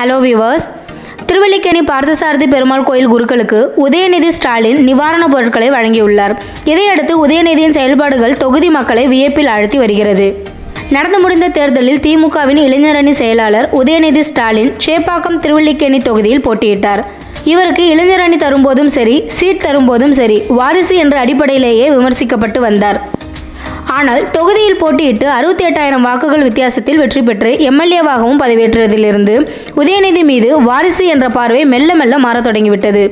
hello viewers Thiruvallikeni Parthasarathy Perumal கோயில் குருக்களுக்கு உதயநிதி ஸ்டாலின் நிவாரணப் பொருட்களை வழங்கியுள்ளார் இதையடுத்து உதயநிதியின் செயல்பாடுகள் தொகுதி மக்களை வியப்பில் ஆழ்த்தி வருகிறது நடந்து முடிந்த தேர்தலில் திமுகவின் இளைஞரணி செயலாளர் உதயநிதி ஸ்டாலின் சேப்பாக்கம் திருவல்லிக்கேணி தொகுதியில் போட்டியிட்டார் இவருக்கு இளைஞரணி தரும்போதும் சரி சீட் தரும்போதும் சரி வாரிசு என்ற அடிப்படையிலேயே விமர்சிக்கப்பட்டு வந்தார் ஆனால் தொகுதியில் போட்டியிட்டு அறுபத்தி எட்டாயிரம் வாக்குகள் வித்தியாசத்தில் வெற்றி பெற்று எம்எல்ஏவாகவும் பதவியேற்றதிலிருந்து உதயநிதி மீது வாரிசு என்ற பார்வை மெல்ல மெல்ல மாறத் தொடங்கிவிட்டது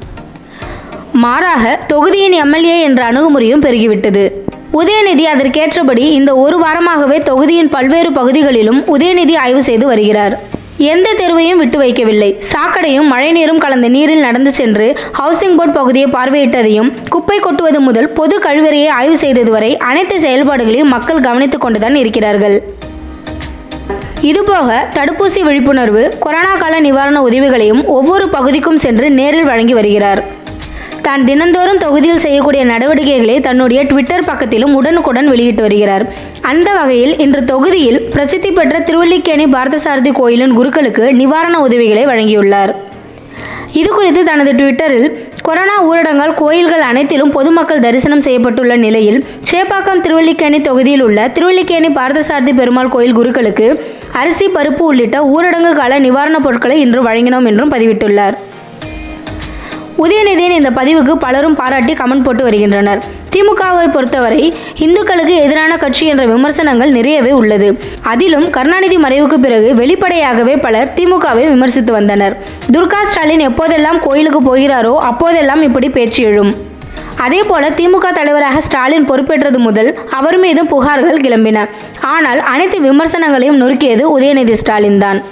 மாறாக தொகுதியின் எம்எல்ஏ என்ற அணுகுமுறையும் பெருகிவிட்டது உதயநிதி அதற்கேற்றபடி இந்த ஒரு வாரமாகவே தொகுதியின் பல்வேறு பகுதிகளிலும் உதயநிதி ஆய்வு செய்து வருகிறார் எந்த தெருவையும் விட்டு வைக்கவில்லை சாக்கடையும் மழைநீரும் கலந்த நீரில் நடந்து சென்று ஹவுசிங் போர்ட் பகுதியை பார்வையிட்டதையும் குப்பை கொட்டுவது முதல் பொது கழிவறையை ஆய்வு செய்தது வரை அனைத்து செயல்பாடுகளையும் மக்கள் கவனித்துக் கொண்டுதான் இருக்கிறார்கள் இதுபோக தடுப்பூசி விழிப்புணர்வு கொரோனா கால நிவாரண உதவிகளையும் ஒவ்வொரு பகுதிக்கும் சென்று நேரில் வழங்கி வருகிறார் தான் தினந்தோறும் தொகுதியில் செய்யக்கூடிய நடவடிக்கைகளை தன்னுடைய ட்விட்டர் பக்கத்திலும் உடனுக்குடன் வெளியிட்டு வருகிறார் அந்த வகையில் இன்று தொகுதியில் பிரசித்தி பெற்ற திருவல்லிக்கேணி பார்த்தசாரதி கோயிலின் குருக்களுக்கு நிவாரண உதவிகளை வழங்கியுள்ளார் இது குறித்து தனது ட்விட்டரில் கொரோனா ஊரடங்கால் கோயில்கள் அனைத்திலும் பொதுமக்கள் தரிசனம் செய்யப்பட்டுள்ள நிலையில் சேப்பாக்கம் திருவல்லிக்கேணி தொகுதியில் உள்ள திருவல்லிக்கேணி பார்த்தசாரதி பெருமாள் கோயில் குருக்களுக்கு அரிசி பருப்பு உள்ளிட்ட ஊரடங்கு கால நிவாரணப் பொருட்களை இன்று வழங்கினோம் என்றும் பதிவிட்டுள்ளார் உதயநிதியின் இந்த பதிவுக்கு பலரும் பாராட்டி கமெண்ட் போட்டு வருகின்றனர் திமுகவை பொறுத்தவரை இந்துக்களுக்கு எதிரான கட்சி என்ற விமர்சனங்கள் நிறையவே உள்ளது அதிலும் கருணாநிதி மறைவுக்கு பிறகு வெளிப்படையாகவே பலர் திமுகவை விமர்சித்து வந்தனர் துர்கா ஸ்டாலின் எப்போதெல்லாம் கோயிலுக்கு போகிறாரோ அப்போதெல்லாம் இப்படி பேச்சு எழும் அதே போல திமுக தலைவராக ஸ்டாலின் பொறுப்பேற்றது முதல் அவர் மீதும் புகார்கள் கிளம்பின ஆனால் அனைத்து விமர்சனங்களையும் நொறுக்கியது உதயநிதி ஸ்டாலின் தான்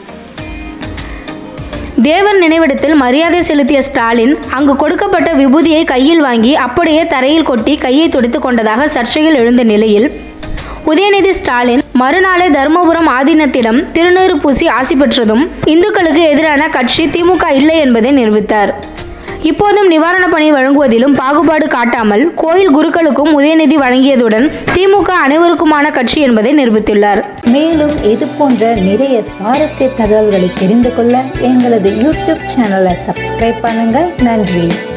தேவர் நினைவிடத்தில் மரியாதை செலுத்திய ஸ்டாலின் அங்கு கொடுக்கப்பட்ட விபூதியை கையில் வாங்கி அப்படியே தரையில் கொட்டி கையை துடைத்து கொண்டதாக சர்ச்சைகள் எழுந்த நிலையில் உதயநிதி ஸ்டாலின் மறுநாளே தருமபுரம் ஆதீனத்திடம் திருநீறு பூசி ஆசி பெற்றதும் இந்துக்களுக்கு எதிரான கட்சி திமுக இல்லை என்பதை நிரூபித்தார் இப்போதும் நிவாரண பணி வழங்குவதிலும் பாகுபாடு காட்டாமல் கோயில் குருக்களுக்கும் உதயநிதி வழங்கியதுடன் திமுக அனைவருக்குமான கட்சி என்பதை நிரூபித்துள்ளார் மேலும் இது போன்ற நிறைய சுவாரஸ்ய தகவல்களை தெரிந்து கொள்ள எங்களது யூடியூப் சேனலை சப்ஸ்கிரைப் பண்ணுங்க நன்றி